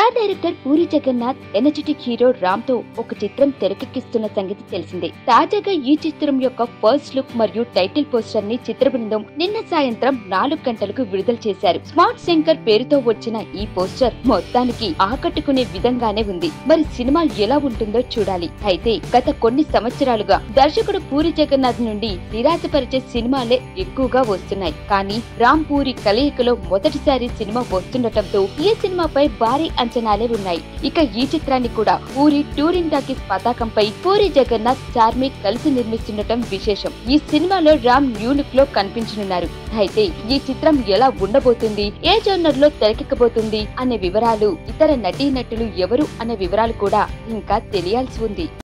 star director Puri Jagannath energetic hero Ram తో ఒక చిత్రం తెరకెక్కిస్తున్న సంగతి తెలిసిందే తాజాగా ఈ చిత్రం యొక్క ఫస్ట్ లుక్ మరియు టైటిల్ పోస్టర్ ని చిత్ర బృందం నిన్న సాయంత్రం నాలుగు గంటలకు విడుదల చేశారు స్మార్ట్ శంకర్ పేరుతో వచ్చిన ఈ పోస్టర్ మొత్తానికి ఆకట్టుకునే విధంగానే ఉంది మరి సినిమా ఎలా ఉంటుందో చూడాలి అయితే గత కొన్ని సంవత్సరాలుగా దర్శకుడు పూరి జగన్నాథ్ నుండి నిరాశపరిచే సినిమాలే ఎక్కువగా వస్తున్నాయి కానీ రామ్ పూరి కలయికలో మొదటిసారి సినిమా వస్తుండటంతో ఈ సినిమాపై భారీ అంచనాలే ఉన్నాయి ఇక ఈ చిత్రాన్ని కూడా పూరి టూరింగ్ టాకీస్ పతాకంపై పూరి జగన్నాథ్ చార్మి కలిసి నిర్మిస్తుండటం విశేషం ఈ సినిమాలో రామ్ న్యూ లుక్ లో కనిపించనున్నారు అయితే ఈ చిత్రం ఎలా ఉండబోతుంది ఏ జోనర్ లో తెరకెక్కబోతుంది అనే వివరాలు ఇతర నటీనటులు ఎవరు అనే వివరాలు కూడా ఇంకా తెలియాల్సి ఉంది